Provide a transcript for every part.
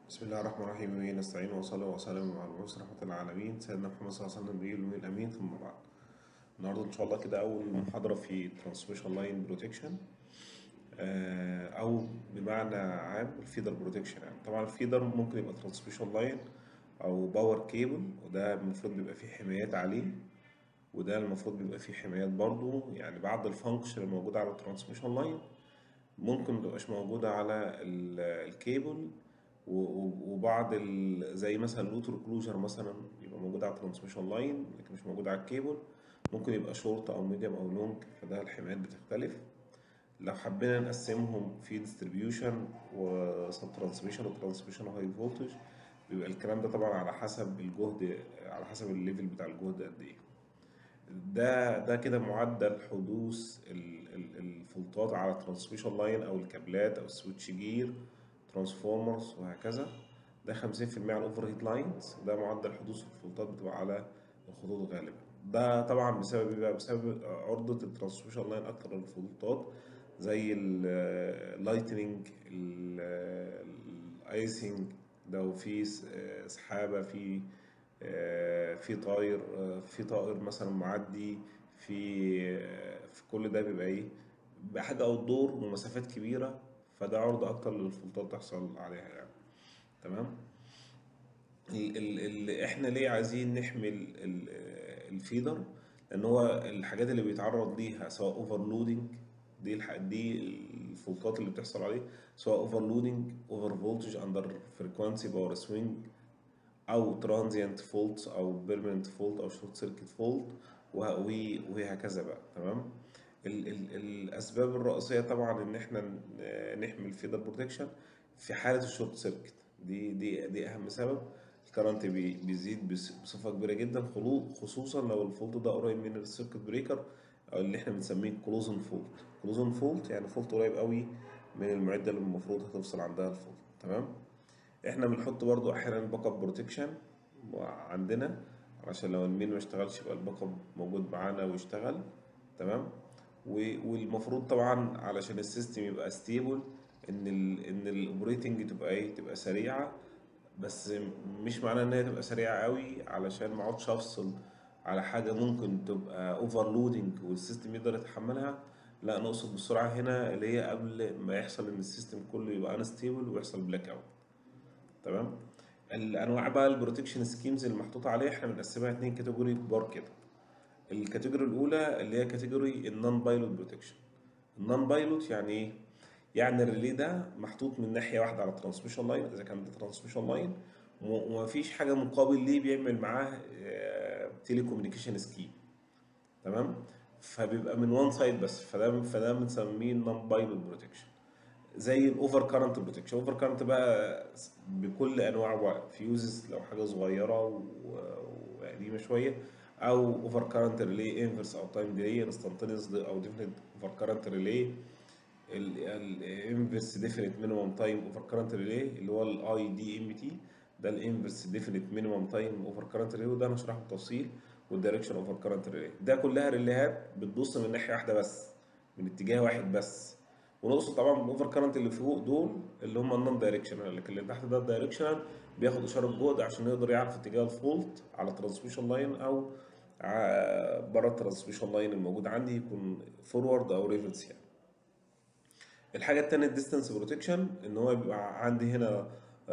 بسم الله الرحمن الرحيم به نستعين وصلى وسلم على المبعوث رحمة العالمين سيدنا محمد صلى الله عليه وسلم النبي الأمي الأمين ثم بعد النهارده إن شاء الله كده أول محاضرة في ترانسميشن لاين بروتكشن أو بمعنى عام الفيدر بروتكشن يعني طبعا الفيدر ممكن يبقى ترانسميشن لاين أو باور كيبل وده المفروض بيبقى فيه حمايات عليه وده المفروض بيبقى فيه حمايات برضه يعني بعض الفانكشن الموجودة على الترانسميشن لاين ممكن متبقاش موجودة على ال- الكيبل و- و- وبعض ال... زي مثلا اللوتر كلوجر مثلا يبقى موجود على الترانسميشن لاين لكن مش موجود على الكيبل ممكن يبقى شورت او ميديوم او لونج فده الحمايات بتختلف لو حبينا نقسمهم في ديستريبيوشن وسب ترانسميشن وترانسميشن هاي فولتج بيبقى الكلام ده طبعا على حسب الجهد على حسب الليفل بتاع الجهد قد ايه ده ده كده معدل حدوث ال- ال- الفولتات على الترانسميشن لاين او الكابلات او السويتش جير ترانسفورمرز وهكذا ده 50% على الاوفر هيد لاينز ده معدل حدوث الفولتات بتبقى على الخطوط غالبا ده طبعا بسبب ايه بقى بسبب عرضة الترانسميشن لاين اكتر للفولتات زي اللايتنينج الايسنج لو في س- سحابة في آه، في طاير آه، في طائر مثلا معدي في آه، في كل ده بيبقى ايه بيبقى حاجة اوت دور ومسافات كبيرة فده عرض اكتر للفولتات تحصل عليها يعني تمام ال ال ال احنا ليه عايزين نحمي ال- ال- الفيدر لان هو الحاجات اللي بيتعرض ليها سواء اوفرلودنج دي الح... دي الفولتات اللي بتحصل عليه سواء اوفرلودنج اوفر فولتج اندر فريكوانسي باور سوينج او ترانزيانت فولت او بيرمننت فولت او شورت سيركت فولت وهكذا بقى تمام ال ال الاسباب الرئيسيه طبعا ان احنا ن- نحمي الفيدر بروتكشن في حاله الشورت سيركت دي دي دي اهم سبب الكرنت بي بيزيد بس- بصفه كبيره جدا خلو- خصوصا لو الفولت ده قريب من السيركت بريكر او اللي احنا بنسميه كلوزن فولت كلوزن فولت يعني فولت قريب قوي من المعده اللي المفروض هتفصل عندها الفولت تمام احنا بنحط برضو احيانا باك اب بروتكشن عندنا عشان لو المين ما اشتغلش يبقى الباك اب موجود معانا ويشتغل تمام و- والمفروض طبعا علشان السيستم يبقى ستيبل ان ال ان الاوبريتنج تبقى ايه تبقى سريعه بس مش معناه ان هي تبقى سريعه قوي علشان ما اقعدش افصل على حاجه ممكن تبقى اوفرلودنج والسيستم يقدر يتحملها لا نقصد بالسرعه هنا اللي هي قبل ما يحصل ان السيستم كله يبقى انستيبل ويحصل بلاك اوت تمام الانواع بقى البروتكشن سكيمز اللي محطوطه عليه احنا بنقسمها اتنين كاتيجوري كبار كده الكاتيجوري الاولى اللي هي كاتيجوري النون بايلوت بروتكشن النون بايلوت يعني ايه يعني الريلي ده محطوط من ناحيه واحده على الترانسميشن لاين اذا كان ده ترانسميشن لاين ومفيش حاجه مقابل ليه بيعمل معاه تيلي كوميونيكيشن سكيم تمام فبيبقى من وان سايد بس فده فده بنسميه نون بايلوت بروتكشن زي الاوفر كارنت بروتكشن اوفر كارنت بقى بكل انواعه بقى فيوزز لو حاجه صغيره و- وقديمه شويه او اوفر كارنت ريلي انفرس او تايم ديلي انستنتينيوس او ديفينيت اوفر كارنت ريلي الانفرس ديفينيت مينيمم تايم اوفر كارنت ريلي اللي هو الاي دي ام تي ده الانفرس ديفينيت مينيمم تايم اوفر كارنت ريلي وده هنشرحه بالتفصيل والدايركشن اوفر كارنت ريلي ده كلها ريليهات بتبص من ناحيه واحده بس من اتجاه واحد بس ونقصد طبعا بالاوفر كارنت اللي فوق دول اللي هم النون دايركشنال لكن اللي تحت ده الدايركشنال بياخد اشاره جهد عشان يقدر يعرف اتجاه الفولت على الترانسميشن لاين او بره الترانسميشن لاين الموجود عندي يكون فورورد او ريفرس يعني الحاجه التانيه الديستانس بروتكشن ان هو بيبقى عندي هنا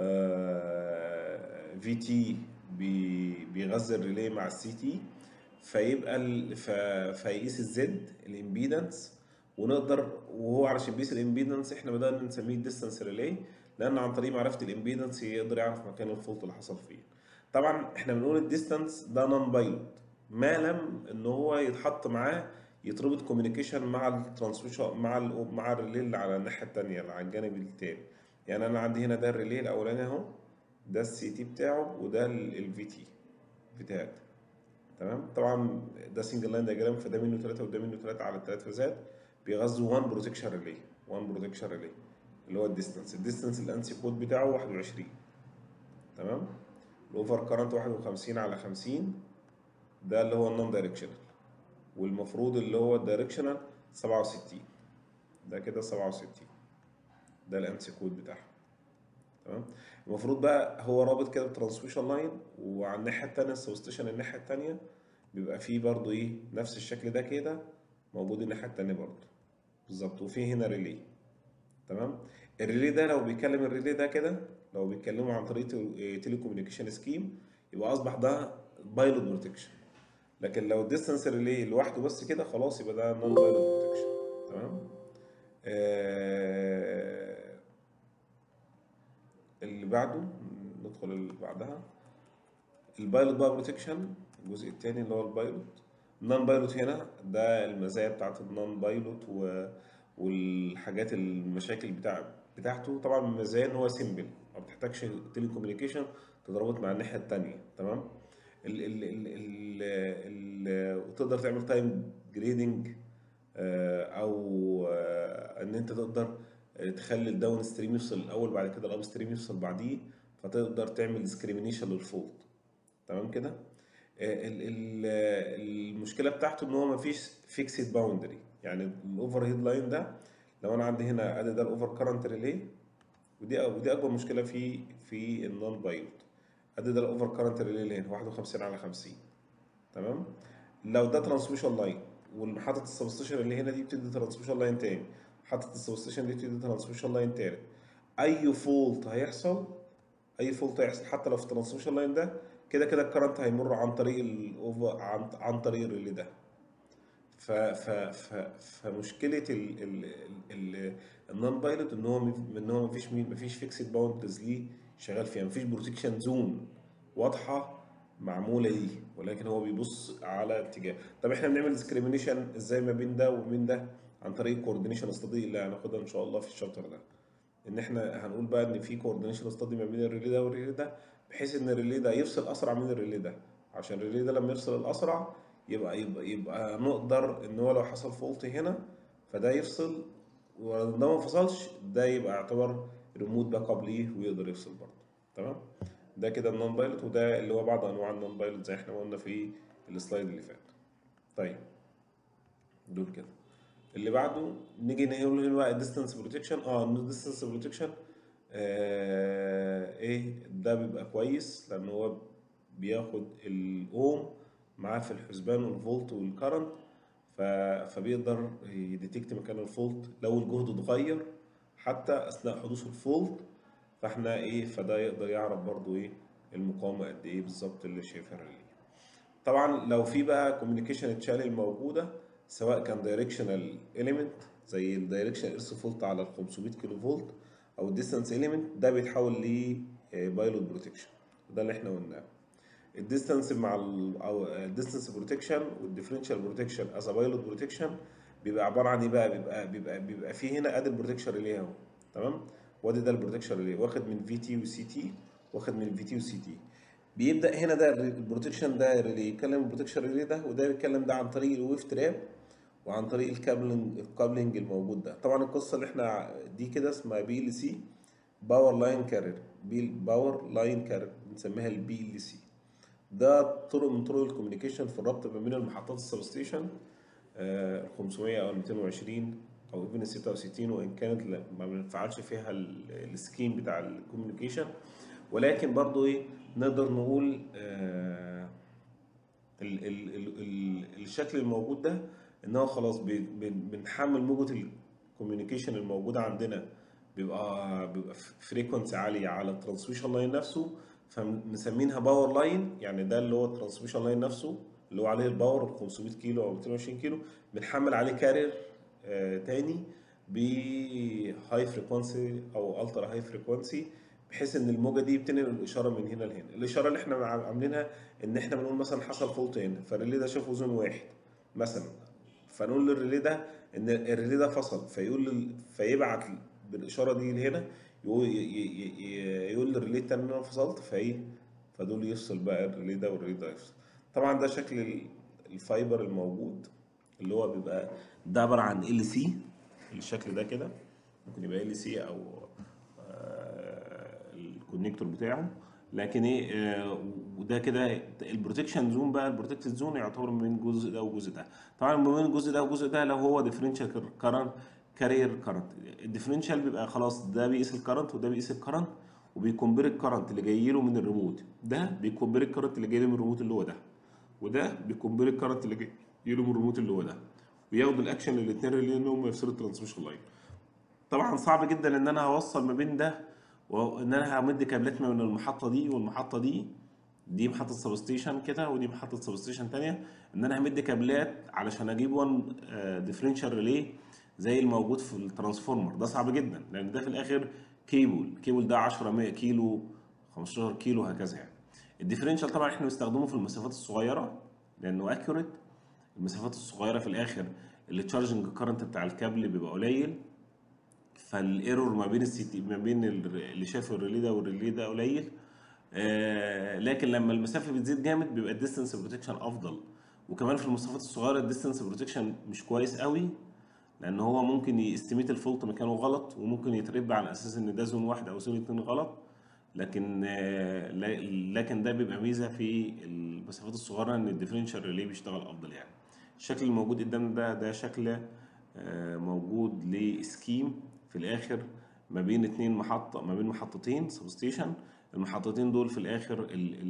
في تي بيغذي الريلي مع السي تي فيبقى ال... ف... فيقيس الزد الامبيدنس ونقدر وهو علشان بيقيس الامبيدنس احنا بدأنا نسميه الديستانس ريلي لان عن طريق معرفه الامبيدنس يقدر يعرف مكان الفولت اللي حصل فيه طبعا احنا بنقول الديستانس ده نون بايلوت ما لم ان هو يتحط معاه يتربط كوميونيكيشن مع الترانسميشن مع ال مع الريلي اللي على الناحيه الثانيه اللي على الجانب الثاني يعني انا عندي هنا ده الريلي الاولاني اهو ده السي تي بتاعه وده الفي تي بتاعك تمام طبعا ده سنجل لاين دياجرام فده منه ثلاثه وده منه ثلاثه على الثلاث فازات بيغذوا 1 بروتكشن ريلي 1 بروتكشن ريلي اللي هو الديستانس الديستانس الانسي كود بتاعه 21 تمام الاوفر كارنت 51 على 50 ده اللي هو النون دايركشنال والمفروض اللي هو الدايركشنال 67 ده كده 67 ده الانسي كود بتاعها تمام المفروض بقى هو رابط كده بترانسميشن لاين وعلى الناحيه التانيه السبستيشن الناحيه التانيه بيبقى فيه برضو ايه نفس الشكل ده كده موجود الناحيه التانيه برضو بالظبط وفي هنا ريلي تمام الريلي ده لو بيتكلم الريلي ده كده لو بيتكلموا عن طريق تيلي كوميونيكيشن سكيم يبقى اصبح ده بايلوت بروتكشن لكن لو الديستانس ريلي لوحده بس كده خلاص يبقى ده نون بايلوت بروتكشن تمام آه اللي بعده ندخل اللي بعدها البايلوت بقى بروتكشن الجزء الثاني اللي هو البايلوت النون بايلوت هنا ده المزايا بتاعت النون بايلوت و... والحاجات المشاكل بتاع بتاعته طبعا المزايا ان هو سيمبل ما بتحتاجش تيلي كوميونيكيشن تتربط مع الناحيه الثانيه تمام ال ال ال ال ال وتقدر تعمل تايم جريدنج او آه، ان انت تقدر تخلي الداون ستريم يفصل الاول بعد كده الاب ستريم يفصل بعديه فتقدر تعمل ديسكريميشن للفولت تمام كده آه، ال- ال- المشكله بتاعته ان هو مفيش فيكسد باوندري يعني الاوفر هيد لاين ده لو انا عندي هنا ادي ده الاوفر كارنت ريلي ودي ودي اكبر مشكله في في النون بايلوت ادي ده الاوفر كارنت ريلي اللي هنا 51 على 50 تمام لو ده ترانسميشن لاين والمحطه السبستيشن اللي هنا دي بتدي ترانسميشن لاين تاني محطه السبستيشن دي بتدي ترانسميشن لاين تالت اي فولت هيحصل اي فولت هيحصل حتى لو في الترانسميشن لاين ده كده كده الكرنت هيمر عن طريق الاوفر عن, عن طريق الريلي ده ف ف ف فمشكله ال ال ال النون بايلوت ان هو مف- ان هو مفيش مين مفيش فيكسد باوندرز ليه شغال فيها مفيش بروتكشن زون واضحه معموله ليه ولكن هو بيبص على اتجاه طب احنا بنعمل ديسكريميشن ازاي ما بين ده وبين ده عن طريق كوردينيشن ستادي اللي هناخدها ان شاء الله في الشابتر ده ان احنا هنقول بقى ان في كوردينيشن ستادي ما بين الريلي ده والريلي ده بحيث ان الريلي ده يفصل اسرع من الريلي ده عشان الريلي ده لما يفصل الاسرع يبقى يبقى يبقى نقدر ان هو لو حصل فولت هنا فده يفصل ولو ده ما فصلش ده يبقى يعتبر ريموت باك اب ليه ويقدر يفصل برضه تمام ده كده النون بايلوت وده اللي هو بعض انواع النون بايلوت زي احنا ما قلنا في السلايد اللي فات طيب دول كده اللي بعده نيجي نقول هنا بقى الديستانس بروتكشن اه الديستانس بروتكشن آه ايه ده بيبقى كويس لان هو بياخد الاوم معاه في الحسبان والفولت والكرنت ف... فبيقدر يديتكت مكان الفولت لو الجهد اتغير حتى اثناء حدوث الفولت فاحنا ايه فده يقدر يعرف برضو ايه المقاومه قد ايه بالظبط اللي شايفها الريلي طبعا لو في بقى كوميونيكيشن تشانل موجوده سواء كان دايركشنال اليمنت زي الدايركشن ارث فولت على ال 500 كيلو فولت او الديستانس اليمنت ده بيتحول ل بايلوت بروتكشن ده اللي احنا قلناه الديستانس مع ال او الديستانس بروتكشن والديفرنشال بروتكشن از بايلوت بروتكشن بيبقى عباره عن ايه بقى بيبقى بيبقى بيبقى في هنا ادي البروتكشن ريلي اهو تمام وادي ده البروتكشن ريلي واخد من في تي وسي تي واخد من في تي وسي تي بيبدا هنا ده البروتكشن ده ريلي يتكلم البروتكشن ريلي ده وده بيتكلم ده عن طريق الويف تراب وعن طريق الكابلنج الكابلنج الموجود ده طبعا القصه اللي احنا دي كده اسمها بي ال سي باور لاين كارير بي باور لاين كارير بنسميها البي ال سي ده طرق من طرق الكوميونيكيشن في الربط ما بين المحطات السبستيشن ال 500 او ال 220 او ايفن ال 66 وان كانت لا- ما بنفعلش فيها ال- السكيم بتاع الكوميونيكيشن ولكن برضو ايه نقدر نقول آه ال ال ال ال الشكل الموجود ده ان هو خلاص بي- بن- بنحمل موجة الكوميونيكيشن الموجودة عندنا بيبقى بيبقى فريكونسي عالية على الترانسميشن لاين نفسه فمسمينها باور لاين يعني ده اللي هو الترانسميشن لاين نفسه اللي هو عليه الباور ال 500 كيلو او 220 كيلو بنحمل عليه كارير آه تاني بهاي فريكونسي او الترا هاي فريكونسي بحيث ان الموجه دي بتنقل الاشاره من هنا لهنا الاشاره اللي احنا عاملينها ان احنا بنقول مثلا حصل فولت هنا فالريلي ده شافه زون واحد مثلا فنقول للريلي ده ان الريلي ده فصل فيقول لل... فيبعت بالاشاره دي لهنا يقول, ي... ي... ي... يقول للريلي التاني ان انا فصلت فايه فدول يفصل بقى الريلي ده والريلي ده يفصل طبعا ده شكل ال- الفايبر الموجود اللي هو بيبقى ده عباره عن ال سي الشكل ده كده ممكن يبقى ال سي او آه، الكونكتور بتاعه لكن ايه آه، وده كده البروتكشن زون بقى البروتكتد زون يعتبر من الجزء ده والجزء ده طبعا ما بين الجزء ده والجزء ده لو هو ديفرنشال كارنت كارير كارنت الديفرنشال بيبقى خلاص ده بيقيس الكارنت وده بيقيس الكارنت وبيكمبير الكرنت اللي جاي له من الريموت ده بيكمبير الكرنت اللي جاي له من الريموت اللي هو ده وده بيكمبير الكرنت اللي جاي له من الريموت اللي هو ده وياخدوا الاكشن الاثنين اللي انهم يفصلوا الترانسميشن لاين طبعا صعب جدا ان انا هوصل ما بين ده وان انا همد كابلات من المحطه دي والمحطه دي دي محطه سبستيشن كده ودي محطه سبستيشن تانية ان انا همد كابلات علشان اجيب وان ديفرنشال ريلي زي الموجود في الترانسفورمر ده صعب جدا لان ده في الاخر كيبل الكيبل ده 10 100 كيلو 15 كيلو هكذا يعني الديفرنشال طبعا احنا بنستخدمه في المسافات الصغيره لانه اكيوريت المسافات الصغيره في الاخر اللي تشارجنج كارنت بتاع الكابل بيبقى قليل فالايرور ما بين السي ما بين اللي شاف الريلي ده والريلي ده قليل آه لكن لما المسافه بتزيد جامد بيبقى الديستنس بروتكشن افضل وكمان في المسافات الصغيره الديستنس بروتكشن مش كويس قوي لان هو ممكن يستميت الفولت مكانه غلط وممكن يتربى على اساس ان ده زون واحد او زون اتنين غلط لكن آه لكن ده بيبقى ميزه في المسافات الصغيره ان الديفرنشال ريلي بيشتغل افضل يعني الشكل الموجود قدامنا ده ده شكل آه موجود لسكيم في الاخر ما بين اتنين محطه ما بين محطتين سبستيشن المحطتين دول في الاخر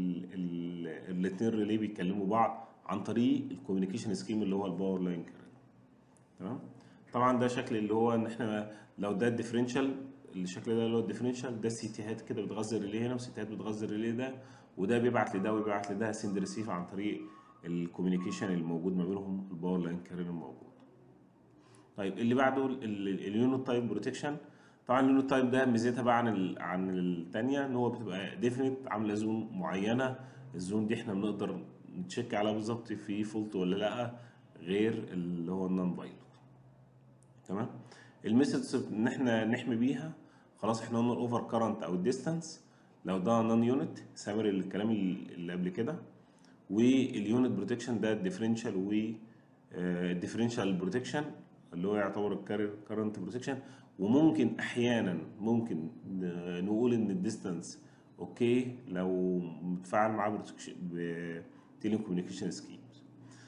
الاثنين ريلي بيتكلموا بعض عن طريق الكوميونيكيشن سكيم اللي هو الباور لاين تمام طبعا ده شكل اللي هو ان احنا لو ده الديفرنشال الشكل ده اللي هو الديفرنشال ده سيتيهات كده بتغذي الريلي هنا وسيتيهات بتغذي الريلي ده وده بيبعت لده ويبعت لده سند ريسيف عن طريق الكوميونيكيشن الموجود ما بينهم الباور لاين كارير الموجود طيب اللي بعده اليونت تايب بروتكشن طبعا اليونت تايب ده ميزتها بقى عن ال عن الثانيه ان هو بتبقى ديفينيت عامله زون معينه الزون دي احنا بنقدر نتشيك عليها بالظبط في فولت ولا لا غير اللي هو النون بايلوت تمام الميثودز ان احنا نحمي بيها خلاص احنا قلنا الاوفر كارنت او الديستانس لو ده نون يونت سامر الكلام اللي قبل كده واليونت بروتكشن ده الديفرنشال و الديفرنشال بروتكشن اللي هو يعتبر الكارير كارنت بروتكشن وممكن احيانا ممكن نقول ان الديستانس اوكي لو متفاعل معاه بروتكشن بتيلي كوميونيكيشن سكيمز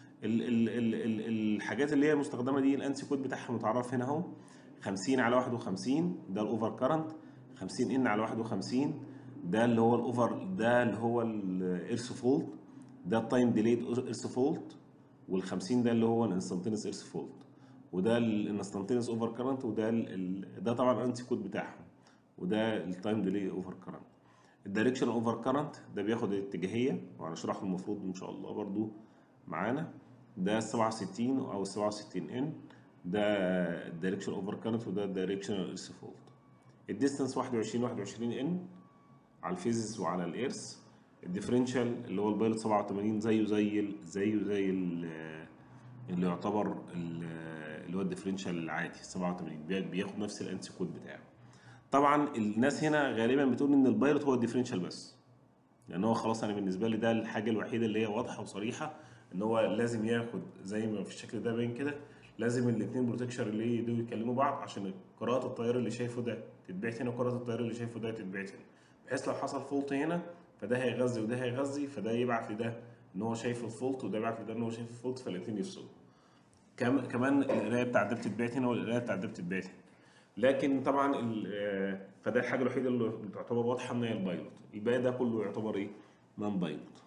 الحاجات اللي هي مستخدمه دي الانسي كود بتاعها متعرف هنا اهو 50 على 51 ده الاوفر كارنت 50 ان على 51 ده اللي هو الاوفر ده اللي هو الايرث فولت ده التايم ديليد ايرث فولت وال50 ده اللي هو الانستنتينس ايرث فولت وده الانستنتينس اوفر كارنت وده ال ده طبعا الانتي كود بتاعهم وده التايم ديلي اوفر كارنت الدايركشن اوفر كارنت ده بياخد الاتجاهيه وهنشرحه المفروض ان شاء الله برضو معانا ده 67 او 67 ان ده الدايركشن اوفر كارنت وده الدايركشن ايرث فولت الديستانس 21 21 ان على الفيزز وعلى الايرث الديفرنشال اللي هو البايلوت 87 زيه زي ال زيه زي ال اللي يعتبر اللي هو الديفرنشال العادي 87 بياخد نفس الانسي كود بتاعه طبعا الناس هنا غالبا بتقول ان البايلوت هو الديفرنشال بس لان هو خلاص انا بالنسبه لي ده الحاجه الوحيده اللي هي واضحه وصريحه ان هو لازم ياخد زي ما في الشكل ده باين كده لازم الاثنين بروتكشر اللي دول يكلموا بعض عشان قراءه التيار اللي شايفه ده تتبعت هنا وقراءه التيار اللي شايفه ده تتبعت هنا بحيث لو حصل فولت هنا فده هيغذي وده هيغذي فده يبعت لده ان هو شايف الفولت وده يبعت لده ان هو شايف الفولت فالاثنين يفصلوا كمان القرايه بتاع ده بتتبعت هنا والقرايه بتاع ده بتتبعت هنا لكن طبعا فده الحاجه الوحيده اللي تعتبر واضحه ان هي البايلوت الباقي ده كله يعتبر ايه نون بايلوت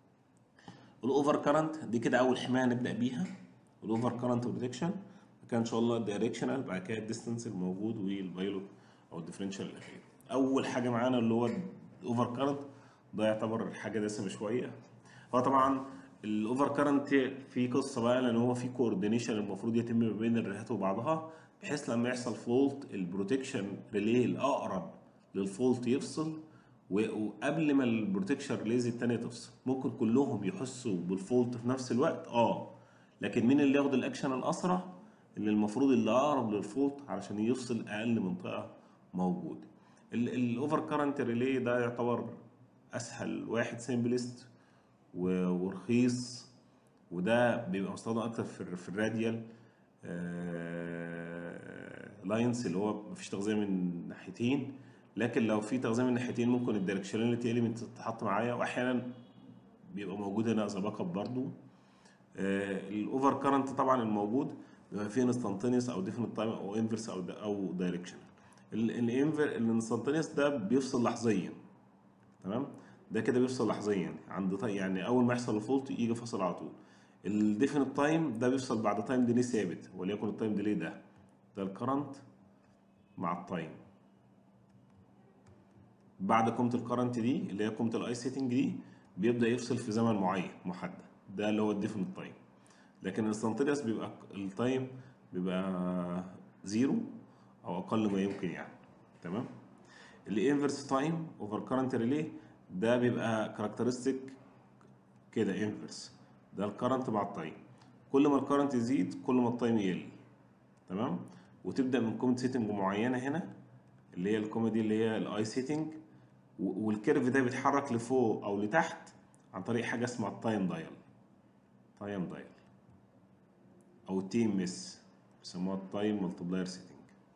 الاوفر كارنت دي كده اول حمايه نبدا بيها الاوفر كارنت بروتكشن كان ان شاء الله الدايركشنال بعد كده الديستنس الموجود والبايلوت او الديفرنشال الاخير اول حاجه معانا اللي هو الاوفر كارنت ده يعتبر حاجه دسمه شويه هو طبعا الاوفر كارنت في قصه بقى لان هو في كوردينيشن المفروض يتم ما بين الريهات وبعضها بحيث لما يحصل فولت البروتكشن ريلي الاقرب للفولت يفصل وقبل ما البروتكشن ريليز الثانيه تفصل ممكن كلهم يحسوا بالفولت في نفس الوقت اه لكن مين اللي ياخد الاكشن الاسرع اللي المفروض اللي اقرب للفولت علشان يفصل اقل منطقه موجوده الاوفر كارنت ريلي ده يعتبر اسهل واحد سيمبلست ورخيص وده بيبقى مستخدم اكتر في في الراديال لاينز اللي هو مفيش تغذيه من ناحيتين لكن لو في تغذيه من ناحيتين ممكن الدايركشناليتي اليمنت تتحط معايا واحيانا بيبقى موجود هنا از باك اب برضه الاوفر كارنت طبعا الموجود بيبقى فيه انستنتينيوس او ديفينيت تايم او انفرس او او دايركشنال الانستنتينيوس ده بيفصل لحظيا تمام ده كده بيفصل لحظيا عند طي... يعني اول ما يحصل الفولت يجي فاصل على طول الديفينيت تايم ده بيفصل بعد تايم ديلي ثابت وليكن التايم ديلي ده ده الكرنت مع التايم بعد قيمه الكرنت دي اللي هي قيمه الاي سيتنج دي بيبدا يفصل في زمن معين محدد ده اللي هو الديفينيت تايم لكن الانستنتينيوس بيبقى التايم بيبقى زيرو او اقل ما يمكن يعني تمام الانفرس تايم اوفر كرنت ريلي ده بيبقى كاركترستيك كده انفرس ده الكرنت مع التايم كل ما الكرنت يزيد كل ما التايم يقل تمام وتبدا من كومنت سيتنج معينه هنا اللي هي الكومه دي اللي هي الاي سيتنج والكيرف ده بيتحرك لفوق او لتحت عن طريق حاجه اسمها التايم دايل تايم دايل او تي ام اس بيسموها التايم ملتبلاير سيتنج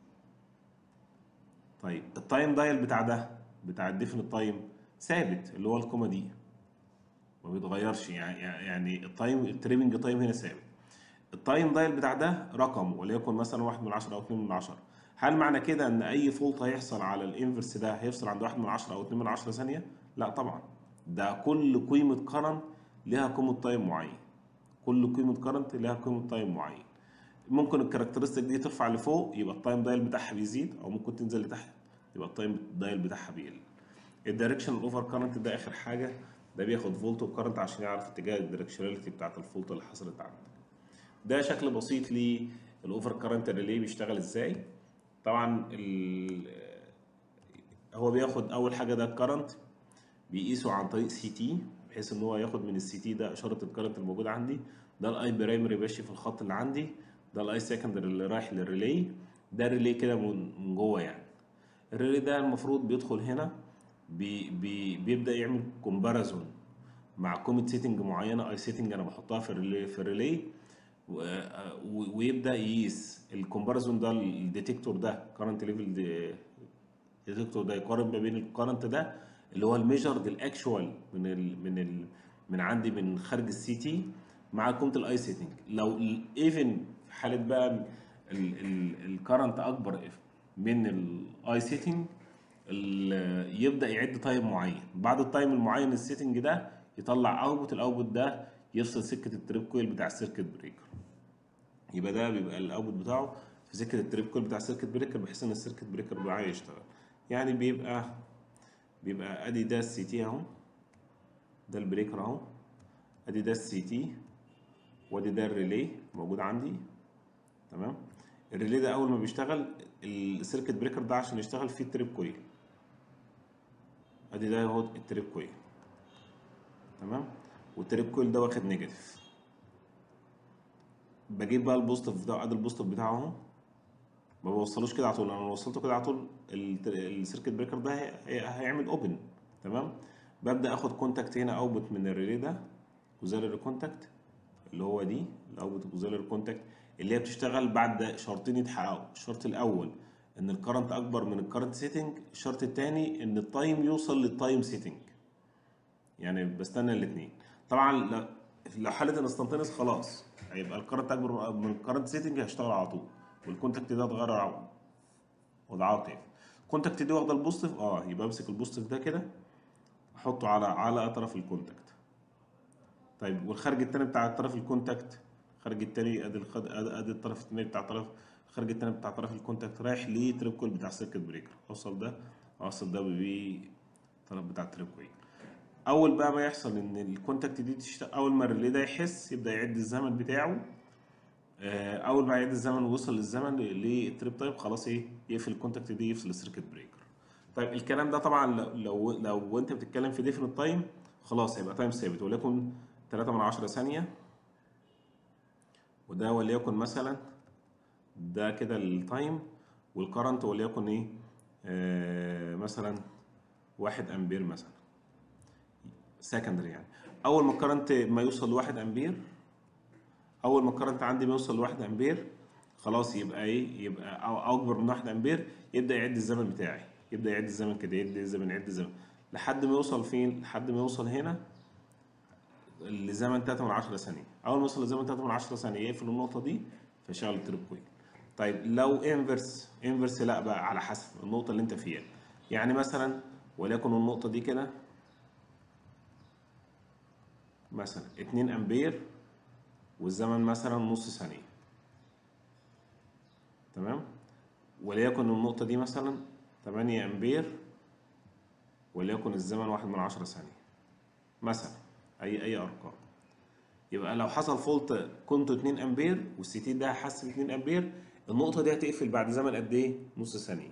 طيب التايم دايل بتاع ده بتاع الديفينيت تايم ثابت اللي هو الكومه دي ما بيتغيرش يعني يعني التايم التريمنج تايم هنا ثابت التايم دايل بتاع ده رقم وليكن مثلا 1 من 10 او 2 من 10 هل معنى كده ان اي فولت هيحصل على الانفرس ده هيفصل عند 1 من 10 او 2 من 10 ثانيه لا طبعا ده كل قيمه كرنت ليها قيمه تايم معين كل قيمه كرنت ليها قيمه تايم معين ممكن الكاركترستيك دي ترفع لفوق يبقى التايم دايل بتاعها بيزيد او ممكن تنزل لتحت يبقى التايم دايل بتاعها بيقل الدايركشن الاوفر كرنت ده اخر حاجه ده بياخد فولت وكرنت عشان يعرف اتجاه الدايركشناليتي بتاعت الفولت اللي حصلت عندك ده شكل بسيط للاوفر كرنت ريلي بيشتغل ازاي طبعا هو بياخد اول حاجه ده الكرنت بيقيسه عن طريق سي تي بحيث ان هو ياخد من السي تي ده اشاره الكرنت الموجود عندي ده الاي برايمري ماشي في الخط اللي عندي ده الاي سكندري اللي رايح للريلي ده الريلي كده من جوه يعني الريلي ده المفروض بيدخل هنا بي بي بيبدا يعمل كومباريزون مع كوميت سيتنج معينه اي سيتنج انا بحطها في الريلي في الريلي ويبدا يقيس الكومباريزون ده الديتكتور ده كرنت ليفل ديتكتور ده يقارن ما بين الكرنت ده اللي هو الميجرد الاكشوال من ال من ال من عندي من خارج السي تي مع قيمه الاي سيتنج لو ايفن في حاله بقى الكرنت اكبر من الاي سيتنج يبدا يعد تايم معين بعد التايم المعين السيتنج ده يطلع اوتبوت الاوتبوت ده يفصل سكه التريب كويل بتاع السيركت بريكر يبقى ده بيبقى الاوتبوت بتاعه في سكه التريب كويل بتاع السيركت بريكر بحيث ان السيركت بريكر معاه يشتغل يعني بيبقى بيبقى ادي ده السي تي اهو ده البريكر اهو ادي ده السي تي وادي ده الريلي موجود عندي تمام الريلي ده اول ما بيشتغل السيركت بريكر ده عشان يشتغل فيه التريب كويل ادي ده اهو التريب كويل تمام والتريب كويل ده واخد نيجاتيف بجيب بقى البوزيتيف ده ادي البوزيتيف بتاعه اهو ما بوصلوش كده على طول انا لو وصلته كده على طول السيركت بريكر ده هيعمل اوبن تمام ببدا اخد كونتاكت هنا اوتبوت من الريلي ده اوزيلري كونتاكت اللي هو دي الاوتبوت اوزيلري كونتاكت اللي هي بتشتغل بعد شرطين يتحققوا الشرط الاول ان الكرنت اكبر من الكرنت سيتنج الشرط الثاني ان التايم يوصل للتايم سيتنج يعني بستنى الاثنين طبعا لو حاله انستنتينس خلاص هيبقى الكرنت اكبر من الكرنت سيتنج هيشتغل على طول والكونتاكت ده اتغير وضعه تاني الكونتاكت دي واخده البوزيتيف اه يبقى امسك البوزيتيف ده كده احطه على على طرف الكونتاكت طيب والخارج التاني بتاع طرف الكونتاكت الخارج التاني ادي الخد... ادي الطرف التاني بتاع طرف الخارج التاني بتاع طرف الكونتاكت رايح لتريب كويل بتاع السيركت بريكر اوصل ده اوصل ده بيه الطرف بتاع التريب كويل اول بقى ما يحصل ان الكونتاكت دي تشتغل اول ما الريلي ده يحس يبدا يعد الزمن بتاعه اول ما يعد الزمن ووصل للزمن للتريب تايب خلاص ايه يقفل الكونتاكت دي يفصل السيركت بريكر طيب الكلام ده طبعا لو لو, لو انت بتتكلم في ديفينيت تايم خلاص هيبقى تايم ثابت وليكن 3 من 10 ثانيه وده وليكن مثلا ده كده التايم والكرنت وليكن ايه آه مثلا 1 امبير مثلا سكندري يعني اول ما الكرنت ما يوصل ل 1 امبير اول ما الكرنت عندي ما يوصل ل 1 امبير خلاص يبقى ايه يبقى أو اكبر من 1 امبير يبدا يعد الزمن بتاعي يبدا يعد الزمن كده يعد الزمن يعد الزمن لحد ما يوصل فين لحد ما يوصل هنا لزمن 3 من 10 ثانيه اول ما يوصل لزمن 3 من 10 ثانيه يقفل النقطه دي فيشغل التريب كويل طيب لو انفرس انفرس لا بقى على حسب النقطه اللي انت فيها يعني مثلا وليكن النقطه دي كده مثلا 2 امبير والزمن مثلا نص ثانيه تمام وليكن النقطه دي مثلا 8 امبير وليكن الزمن واحد من عشرة ثانيه مثلا اي اي ارقام يبقى لو حصل فولت كنتو 2 امبير والسي تي ده حس ب 2 امبير النقطه دي هتقفل بعد زمن قد ايه نص ثانيه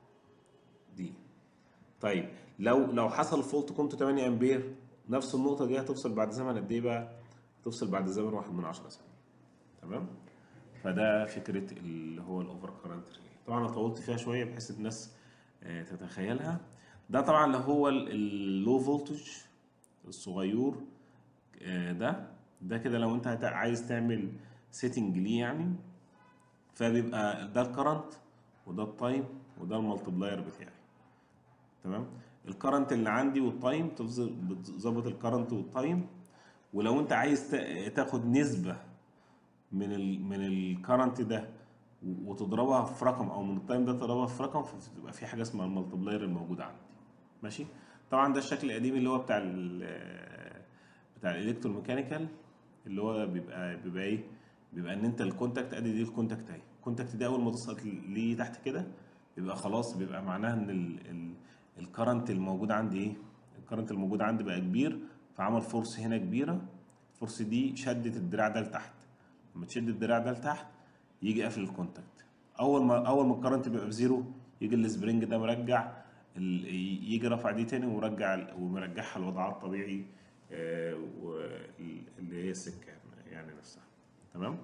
دي طيب لو لو حصل فولت كنتو 8 امبير نفس النقطه دي هتفصل بعد زمن قد ايه بقى تفصل بعد زمن واحد من عشرة ثانيه تمام فده فكره اللي هو الاوفر كارنت ريلي طبعا انا طولت فيها شويه بحيث الناس آه، تتخيلها ده طبعا اللي هو اللو فولتج الصغير آه، ده ده كده لو انت هت- عايز تعمل سيتنج ليه يعني فبيبقى ده الكرنت وده التايم وده المالتبلاير بتاعي تمام الكرنت اللي عندي والتايم تفضل بتظبط الكرنت والتايم ولو انت عايز تا- تاخد نسبة من ال من الكرنت ده و- وتضربها في رقم او من التايم ده تضربها في رقم فبتبقى في حاجه اسمها المالتبلاير الموجود عندي ماشي طبعا ده الشكل القديم اللي هو بتاع ال بتاع الالكتروميكانيكال اللي هو بيبقى بيبقى ايه بيبقى ان انت الكونتاكت ادي دي الكونتاكت اهي الكونتاكت ده اول ما توصل ليه تحت كده بيبقى خلاص بيبقى معناها ان ال ال الكرنت الموجود عندي ايه الكرنت الموجود عندي بقى كبير فعمل فورس هنا كبيره الفورس دي شدت الدراع ده لتحت لما تشد الدراع ده لتحت يجي قافل الكونتاكت اول ما اول ما الكرنت بيبقى بزيرو يجي السبرينج ده مرجع ال- يجي رافع دي تاني ومرجع ال- ومرجعها لوضعها الطبيعي آه، وال- اللي هي السكه يعني نفسها تمام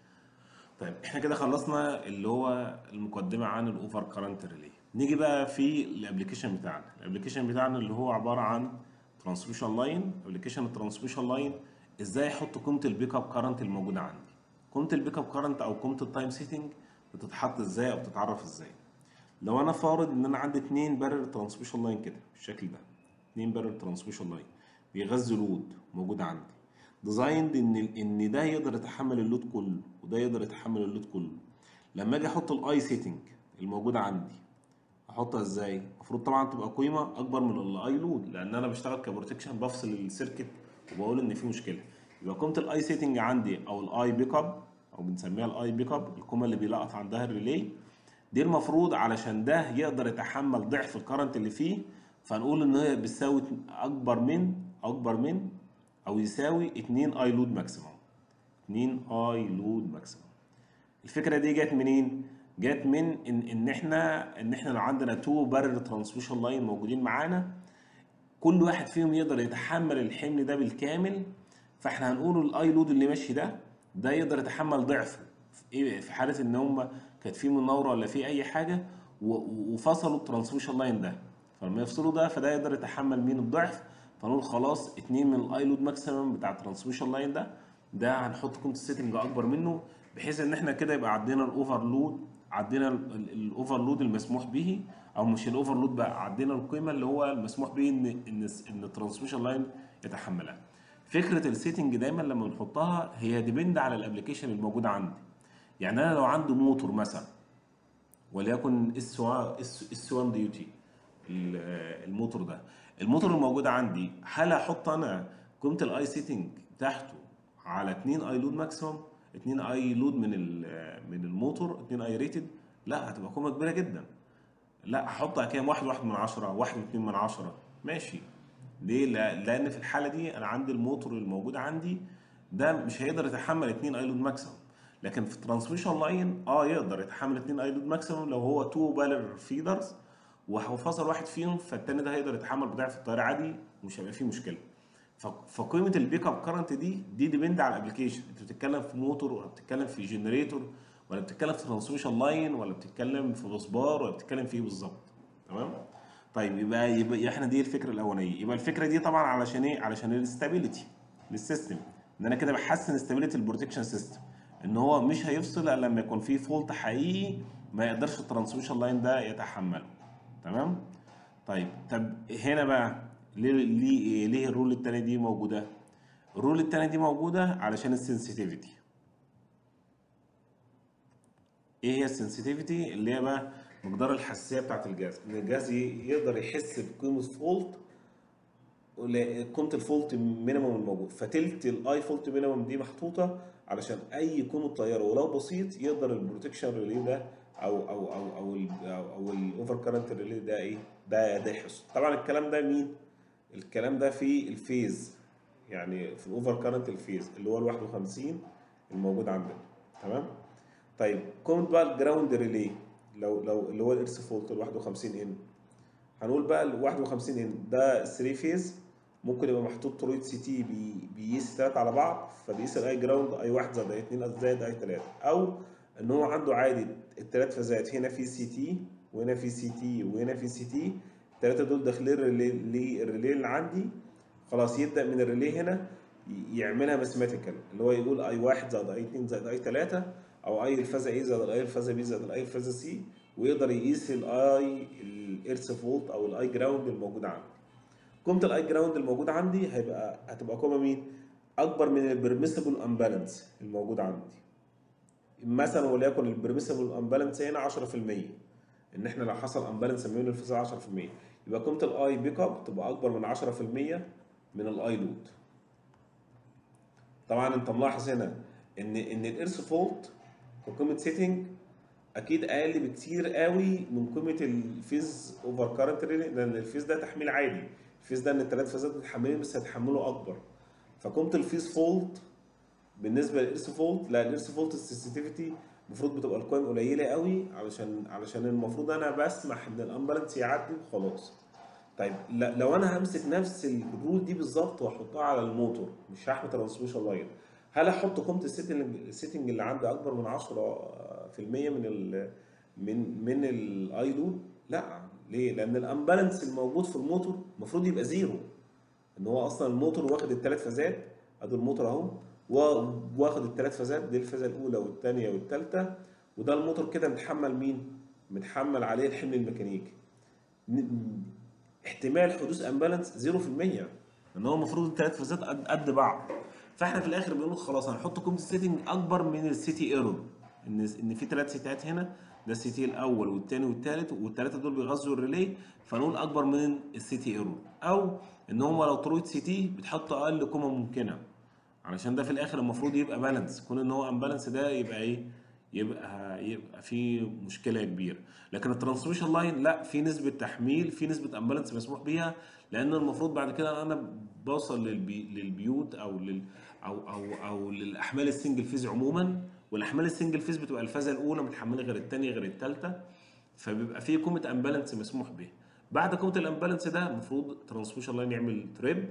طيب احنا كده خلصنا اللي هو المقدمه عن الاوفر كارنت ريلي نيجي بقى في الابلكيشن بتاعنا الابلكيشن بتاعنا اللي هو عباره عن ترانسميشن لاين ابلكيشن الترانسميشن لاين ازاي احط قيمه البيك اب كارنت الموجوده عندي قيمه البيك اب كارنت او قيمه التايم سيتنج بتتحط ازاي او بتتعرف ازاي لو انا فارض ان انا عندي اتنين بارل ترانسميشن لاين كده بالشكل ده اتنين بارل ترانسميشن لاين بيغذوا لود موجود عندي ديزايند ان ان ده يقدر يتحمل اللود كله وده يقدر يتحمل اللود كله لما اجي احط الاي سيتنج الموجوده عندي احطها ازاي المفروض طبعا تبقى قيمه اكبر من الاي لود لان انا بشتغل كبروتكشن بفصل السيركت وبقول ان في مشكله يبقى قيمه الاي سيتنج عندي او الاي بيك اب او بنسميها الاي بيك اب القيمه اللي بيلقط عندها الريلي دي المفروض علشان ده يقدر يتحمل ضعف الكرنت اللي فيه فنقول ان هي بتساوي اكبر من اكبر من او يساوي 2 اي لود ماكسيموم 2 اي لود ماكسيموم الفكره دي جت منين جت من ان ان احنا ان احنا لو عندنا تو بارل ترانسميشن لاين موجودين معانا كل واحد فيهم يقدر يتحمل الحمل ده بالكامل فاحنا هنقول الاي لود اللي ماشي ده ده يقدر يتحمل ضعفه في إيه؟ في حاله ان هم كانت في مناوره ولا في اي حاجه و- وفصلوا الترانسميشن لاين ده فلما يفصلوا ده فده يقدر يتحمل مين الضعف فنقول خلاص اتنين من الاي لود ماكسيمم بتاع الترانسميشن لاين ده ده هنحط قيمه السيتنج اكبر منه بحيث ان احنا كده يبقى عدينا الاوفر لود عدينا الاوفر لود المسموح به او مش الاوفر لود بقى عدينا القيمه اللي هو المسموح به ان ان ان الترانسميشن لاين يتحملها فكره السيتنج دايما لما بنحطها هي ديبند على الابلكيشن الموجود عندي يعني انا لو عندي موتور مثلا وليكن اس 1 اس 1 دي تي الموتور ده الموتور الموجود عندي هل احط انا قيمه الاي سيتنج بتاعته على 2 اي لود ماكسيموم 2 اي لود من ال- من الموتور 2 اي ريتد لا هتبقى قيمه كبيره جدا لا هحطها كام واحد واحد من عشرة واحد واتنين من عشرة ماشي ليه لا- لان في الحاله دي انا عندي الموتور الموجود عندي ده مش هيقدر يتحمل 2 اي لود ماكسيموم لكن في الترانسميشن لاين اه يقدر يتحمل 2 اي لود ماكسيموم لو هو 2 بالر فيدرز وفصل واحد فيهم فالتاني ده هيقدر يتحمل بضعف التيار عادي ومش هيبقى فيه مشكله ف- فقيمه البيك اب كرنت دي دي ديبند على الابلكيشن انت بتتكلم في موتور ولا بتتكلم في جنريتور ولا بتتكلم في ترانسميشن لاين ولا بتتكلم في مسبار ولا بتتكلم في ايه بالظبط تمام طيب يبقى يبقى احنا دي الفكره الاولانيه يبقى الفكره دي طبعا علشان ايه علشان الاستابيليتي للسيستم ان انا كده بحسن استابيليتي البروتكشن سيستم ان هو مش هيفصل الا لما يكون في فولت حقيقي ما يقدرش الترانسميشن لاين ده يتحمله تمام طيب طب هنا بقى ليه ليه ليه الرول التانية دي موجوده الرول التانية دي موجوده علشان السنسيتيفيتي ايه هي السنسيتيفيتي اللي هي بقى مقدار الحساسيه بتاعت الجهاز ان الجهاز ي- يقدر يحس بقيمه فولت ولا- قيمه الفولت مينيمم الموجود فتلت الاي فولت مينيمم دي محطوطه علشان اي قيمه تغيره ولو بسيط يقدر البروتكشن ريلي ده او او او او ال او, أو الاوفر كارنت ريلي ده ايه ده ده يحسه طبعا الكلام ده مين الكلام ده في الفيز يعني في الاوفر كارنت الفيز اللي هو ال 51 الموجود عندنا تمام طيب قيمه بقى الجراوند ريلي لو لو اللي هو الارث فولت ال 51 ان هنقول بقى ال 51 ان ده 3 فيز ممكن يبقى محطوط ترويد سي تي بي- بيقيس ثلاثة على بعض فبيقيس الاي جراوند اي واحد زائد اي اتنين زائد اي تلاتة او ان هو عنده عادي الثلاث فازات هنا في سي تي وهنا في سي تي وهنا في سي تي الثلاثة دول داخلين الريلي الريلي اللي عندي خلاص يبدأ من الريلي هنا ي- يعملها ماثيماتيكال اللي هو يقول اي واحد زائد اي اتنين زائد اي تلاتة او اي الفازة ايه زائد الاي الفازة بي زائد الاي الفازة سي ويقدر يقيس الاي الارث فولت او الاي جراوند الموجود عندي قيمه الاي جراوند الموجود عندي هيبقى هتبقى قيمه مين اكبر من البرميسبل امبالانس الموجود عندي مثلا وليكن البرميسبل امبالانس هنا 10% ان احنا لو حصل امبالانس ما بين الفصل 10% يبقى قيمه الاي بيك اب تبقى اكبر من 10% من الاي لود طبعا انت ملاحظ هنا ان ان الارث فولت كقيمه سيتنج اكيد اقل بكتير قوي من قيمه الفيز اوفر كارنت لان الفيز ده تحميل عادي الفيز ده ان الثلاث فازات متحملين بس هيتحملوا اكبر فقيمه الفيز فولت بالنسبه للارث فولت لا الارث فولت السنسيتيفيتي المفروض بتبقى القيم قليله قوي علشان علشان المفروض انا بسمح ان الامبالانس يعدي وخلاص طيب ل- لو انا همسك نفس الرول دي بالظبط واحطها على الموتور مش هحمي ترانسميشن لاين هل احط قيمه السيتنج السيتنج اللي عندي اكبر من 10% من ال من من الاي لود لا ليه لان الامبالانس الموجود في الموتور المفروض يبقى زيرو ان هو اصلا الموتور واخد الثلاث فازات ادي الموتور اهو وا- واخد الثلاث فازات دي الفازه الاولى والثانيه والثالثه وده الموتور كده متحمل مين متحمل عليه الحمل الميكانيكي ن- احتمال حدوث امبالانس 0% ان هو المفروض الثلاث فازات قد قد بعض فاحنا في الاخر بنقول خلاص هنحط قيمه السيتنج اكبر من السيتي ايرور ان ان في ثلاث سيتات هنا ده السيتي الاول والثاني والثالث والثلاثه دول بيغذوا الريلي فنقول اكبر من السيتي ايرور او ان هم لو ترويد سي تي بتحط اقل قيمه ممكنه علشان ده في الاخر المفروض يبقى بالانس كون ان هو امبالانس ده يبقى ايه يبقى يبقى في مشكله كبيره لكن الترانسميشن لاين لا في نسبه تحميل في نسبه امبالانس مسموح بيها لان المفروض بعد كده انا بوصل للبي للبيوت او لل او او او للاحمال السنجل فيز عموما والاحمال السنجل فيز بتبقى الفازه الاولى متحمله غير الثانيه غير الثالثه فبيبقى في قيمه امبالانس مسموح بيها بعد قيمه الامبالانس ده المفروض ترانسميشن لاين يعمل تريب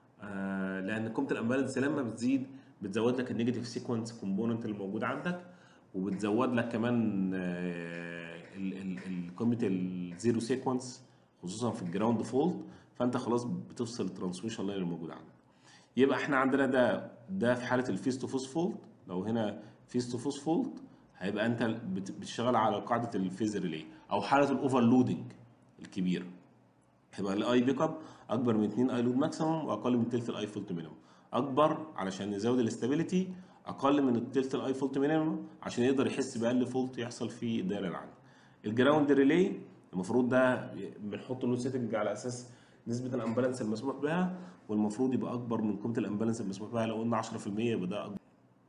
آه لان قيمه الامبالانس لما بتزيد بتزود لك النيجاتيف سيكونس كومبوننت اللي موجود عندك وبتزود لك كمان آه، ال- ال- ال- قيمه الزيرو سيكونس خصوصا في الجراوند فولت فانت خلاص بتفصل الترانسميشن لاين الموجود عندك يبقى احنا عندنا ده ده في حاله الفيس تو فوس فولت لو هنا فيس تو فوس فولت هيبقى انت بت- بتشتغل على قاعده الفيز ريلي او حاله الاوفرلودنج الكبيره هيبقى الاي بيك اب اكبر من 2 اي لود ماكسيموم واقل من تلت الاي فولت مينيموم اكبر علشان نزود الاستابيليتي اقل من التلت الاي فولت مينيموم عشان يقدر يحس باقل فولت يحصل في الدايره اللي عنده الجراوند ريلي المفروض ده بنحط له سيتنج على اساس نسبه الامبالانس المسموح بها والمفروض يبقى اكبر من قيمه الامبالانس المسموح بها لو قلنا 10% يبقى ده اكبر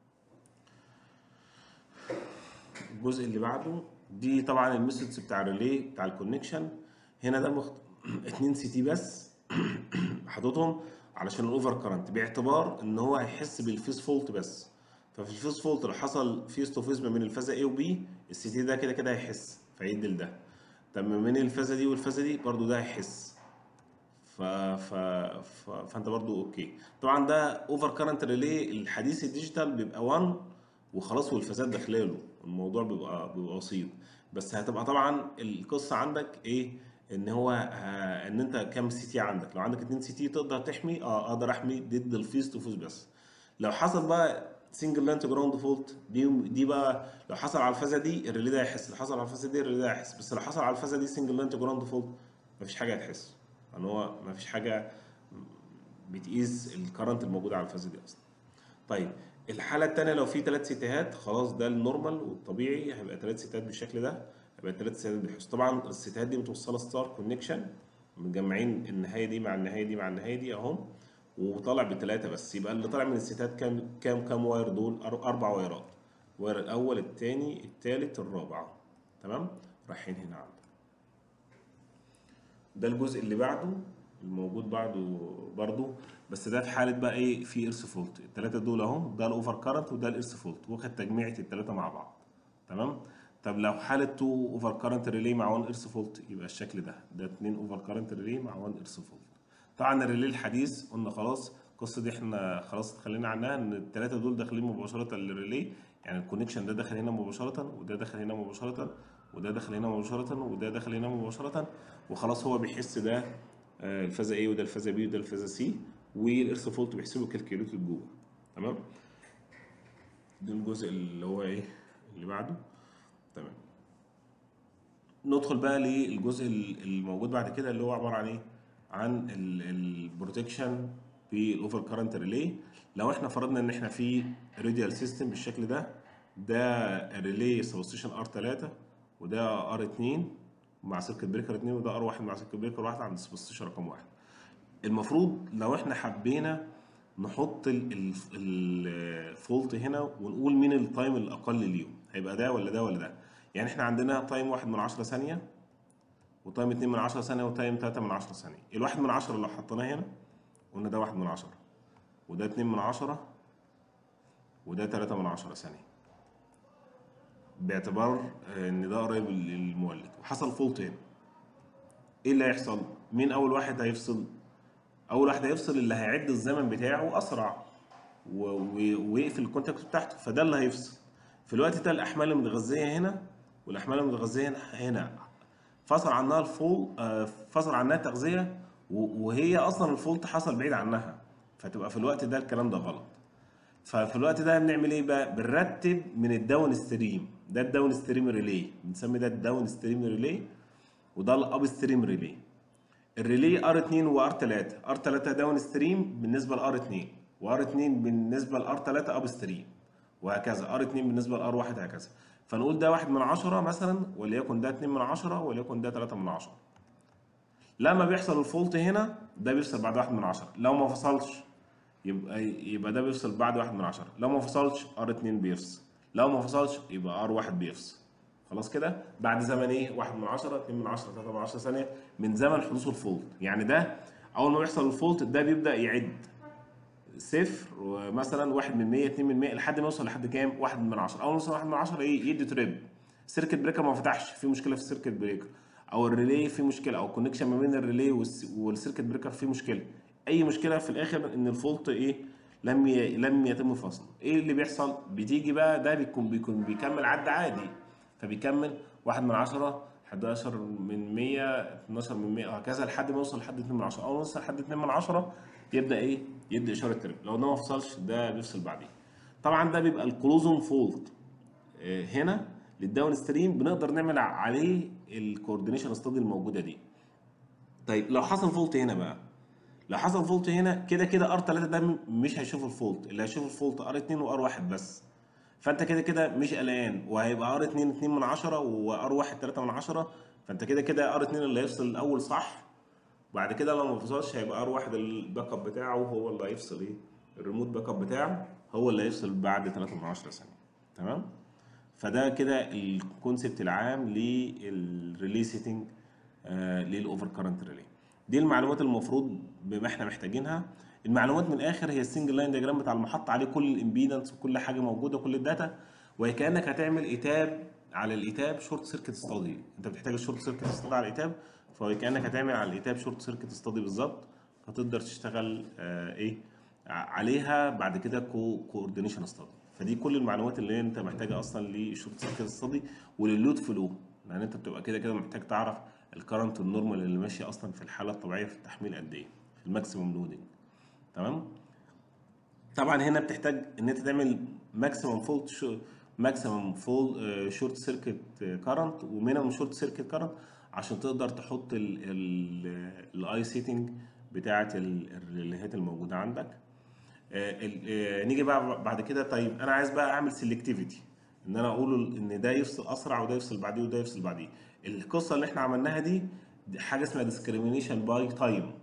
الجزء اللي بعده دي طبعا الميثودز بتاع الريلي بتاع الكونكشن هنا ده مخت... 2 سي تي بس حاططهم علشان الاوفر كارنت باعتبار ان هو هيحس بالفيس فولت بس ففي الفيس فولت لو حصل فيس تو فيس ما بين الفازه A و B السي تي ده كده كده هيحس فيدي لده طب ما بين الفازه دي والفازه دي برضو ده هيحس ف... ف... ف... فانت برضو اوكي طبعا ده اوفر كارنت ريلي الحديث الديجيتال بيبقى 1 وخلاص والفازات داخلاله الموضوع بيبقى بيبقى بسيط بس هتبقى طبعا القصه عندك ايه ان هو آه ان انت كام سي تي عندك لو عندك 2 سي تي تقدر تحمي اه اقدر احمي ضد الفيس تو فيس بس لو حصل بقى سنجل لاين تو جراوند فولت دي دي بقى لو حصل على الفازه دي الريلي ده هيحس لو حصل على الفازه دي الريلي ده هيحس بس لو حصل على الفازه دي سنجل لاين تو جراوند فولت مفيش حاجه هتحس يعني هو مفيش حاجه بتقيس الكرنت الموجود على الفازه دي اصلا طيب الحاله الثانيه لو في ثلاث سيتات خلاص ده النورمال والطبيعي هيبقى ثلاث سيتات بالشكل ده هيبقى ثلاث سيتات بحيث طبعا السيتات دي متوصله ستار كونكشن مجمعين النهايه دي مع النهايه دي مع النهايه دي اهو وطالع بثلاثه بس يبقى اللي طالع من السيتات كام كام كام واير دول أر- اربع وايرات الواير الاول الثاني الثالث الرابع تمام رايحين هنا عنده ده الجزء اللي بعده الموجود بعده برضو بس ده في حاله بقى ايه في ايرث فولت الثلاثه دول اهو ده الاوفر كارنت وده الايرث فولت واخد تجميعه الثلاثه مع بعض تمام طب لو حاله 2 اوفر كارنت ريلي مع 1 ايرث فولت يبقى الشكل ده ده 2 اوفر كارنت ريلي مع 1 ايرث فولت طبعا الريلي الحديث قلنا خلاص القصه دي احنا خلاص اتخلينا عنها ان الثلاثه دول داخلين مباشره للريلي يعني الكونكشن ده داخل هنا مباشره وده داخل هنا مباشره وده داخل هنا مباشره وده داخل هنا مباشره وخلاص هو بيحس ده آه، الفازه A وده الفازه B وده الفازه C والارث فولت بيحسبه كالكيوليتد جوه تمام ده الجزء اللي هو ايه اللي بعده تمام ندخل بقى للجزء الموجود بعد كده اللي هو عباره عن ايه عن البروتكشن في الاوفر كارنت ريلي لو احنا فرضنا ان احنا في راديال سيستم بالشكل ده ده ريلي سبستيشن ار 3 وده ار 2 مع سيركت بريكر 2 وده ار 1 مع سيركت بريكر 1 عند سبستيشن رقم 1 المفروض لو احنا حبينا نحط الفولت هنا ونقول مين التايم الاقل ليهم هيبقى ده ولا ده ولا ده يعني احنا عندنا تايم 1 من 10 ثانيه وتايم 2 من 10 ثانيه وتايم 3 من 10 ثانيه الواحد من 10 لو حطيناه هنا قلنا ده 1 من 10 وده 2 من 10 وده 3 من 10 ثانيه باعتبار ان ده قريب للمولد وحصل فولت هنا ايه اللي هيحصل مين اول واحد هيفصل اول واحد هيفصل اللي هيعد الزمن بتاعه اسرع و- و- ويقفل الكونتاكت بتاعته فده اللي هيفصل في الوقت ده الاحمال المتغذيه هنا والاحمال المتغذيه هنا- هنا فصل عنها الفول آه، فصل عنها تغذيه و- وهي اصلا الفولت حصل بعيد عنها فتبقى في الوقت ده الكلام ده غلط ففي الوقت ده بنعمل ايه بقى بنرتب من الداون ستريم ده الداون ستريم ريلي بنسمي ده الداون ستريم ريلي وده الاب ستريم ريلي الريلي ار 2 وار 3 ار 3 داون ستريم بالنسبه لار 2 وار 2 بالنسبه لار 3 اب ستريم وهكذا ار 2 بالنسبه لار 1 هكذا فنقول ده 1 من 10 مثلا وليكن ده 2 من 10 وليكن ده 3 من 10 لما بيحصل الفولت هنا ده بيفصل بعد 1 من 10 لو ما فصلش يبقى يبقى ده بيفصل بعد 1 من 10 لو ما فصلش ار 2 بيفصل لو ما فصلش يبقى ار 1 بيفصل خلاص كده بعد زمن ايه 1 من 10 2 من 10 3 من 10 ثانيه من زمن حدوث الفولت يعني ده اول ما بيحصل الفولت ده بيبدا يعد صفر ومثلا 1 من 100 2 من 100 لحد ما يوصل لحد كام 1 من 10 اول ما يوصل 1 من 10 ايه يدي تريب السيركت بريكر ما فتحش في مشكله في السيركت بريكر او الريلي في مشكله او الكونكشن ما بين الريلي والس- والسيركت بريكر في مشكله اي مشكله في الاخر ان الفولت ايه لم ي... لم يتم فصله ايه اللي بيحصل بتيجي بقى ده بيكون بيكون بيكمل عد عادي فبيكمل 1 من 10 11 من 100 12 من 100 وهكذا لحد ما يوصل لحد 2 من 10 اول ما يوصل لحد 2 من 10 يبدا ايه يدي اشاره تريب لو ده ما فصلش ده بيفصل بعدين طبعا ده بيبقى الكلوزون فولت آه، هنا للداون ستريم بنقدر نعمل عليه الكوردينيشن ستادي الموجوده دي طيب لو حصل فولت هنا بقى لو حصل فولت هنا كده كده ار 3 ده م- مش هيشوف الفولت اللي هيشوف الفولت ار 2 وار 1 بس فانت كده كده مش قلقان وهيبقى ار 2 2 من 10 وار 1 3 من 10 فانت كده كده ار 2 اللي هيفصل الاول صح بعد كده لو ما فصلش هيبقى ار 1 الباك اب بتاعه هو اللي هيفصل ايه الريموت باك اب بتاعه هو اللي هيفصل بعد 3 من 10 ثانيه تمام فده كده الكونسبت العام للريلي سيتنج للاوفر كارنت ريلي دي المعلومات المفروض بما احنا محتاجينها المعلومات من الاخر هي السنجل لاين دياجرام بتاع المحطه عليه كل الامبيدنس وكل حاجه موجوده كل الداتا وهي كانك هتعمل ايتاب على الايتاب شورت سيركت ستادي انت بتحتاج الشورت سيركت ستادي على الايتاب فهي كانك هتعمل على الايتاب شورت سيركت ستادي بالظبط فتقدر تشتغل آه ايه ع- عليها بعد كده كو كوردينيشن ستادي فدي كل المعلومات اللي انت محتاجها اصلا للشورت سيركت ستادي وللود فلو لان انت بتبقى كده كده محتاج تعرف الكرنت النورمال اللي ماشي اصلا في الحاله الطبيعيه في التحميل قد ايه في الماكسيموم لودنج تمام طبعا هنا بتحتاج ان انت تعمل ماكسيمم فولت ماكسيمم فول شورت سيركت كارنت ومينيمم شورت سيركت كارنت عشان تقدر تحط الاي سيتنج بتاعه ال- الريليهات الموجوده عندك آه، ال- آه، نيجي بقى بعد كده طيب انا عايز بقى اعمل سيلكتيفيتي ان انا اقول ان ده يفصل اسرع وده يفصل بعديه وده يفصل بعديه القصه اللي احنا عملناها دي, دي حاجه اسمها ديسكريميشن باي تايم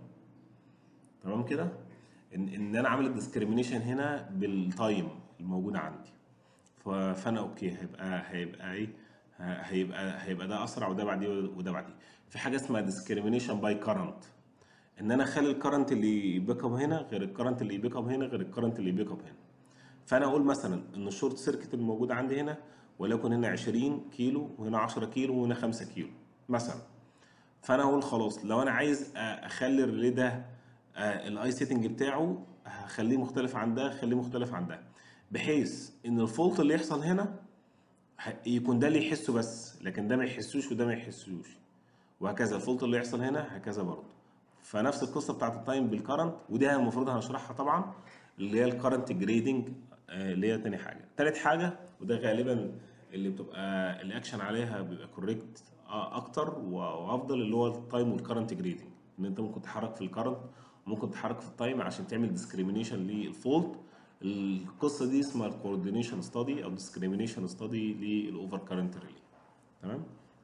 تمام كده ان ان انا عامل الديسكريميشن هنا بالتايم الموجود عندي ف- فانا اوكي هيبقى هيبقى ايه ه- هيبقى هيبقى ده اسرع وده بعديه وده بعديه في حاجه اسمها ديسكريميشن باي كارنت ان انا اخلي الكرنت اللي يبيك اب هنا غير الكرنت اللي يبيك اب هنا غير الكرنت اللي يبيك اب هنا فانا اقول مثلا ان الشورت سيركت الموجود عندي هنا وليكن هنا 20 كيلو وهنا 10 كيلو وهنا 5 كيلو مثلا فانا اقول خلاص لو انا عايز أ- اخلي الريلي ده الاي سيتنج بتاعه هخليه مختلف عن ده خليه مختلف عن ده بحيث ان الفولت اللي يحصل هنا ه- يكون ده اللي يحسه بس لكن ده ما يحسوش وده ما يحسوش وهكذا الفولت اللي يحصل هنا هكذا برضه فنفس القصه بتاعت التايم بالكرنت ودي المفروض هنشرحها طبعا اللي هي الكرنت جريدنج اللي هي تاني حاجه تالت حاجه وده غالبا اللي بتبقى الاكشن عليها بيبقى كوريكت اكتر وافضل اللي هو التايم والكرنت جريدنج ان انت ممكن تحرك في الكرنت وممكن تحرك في التايم عشان تعمل ديسكريميشن للفولت القصه دي اسمها الكوردينيشن ستادي او ديسكريميشن ستادي للاوفر كرنت ريلي تمام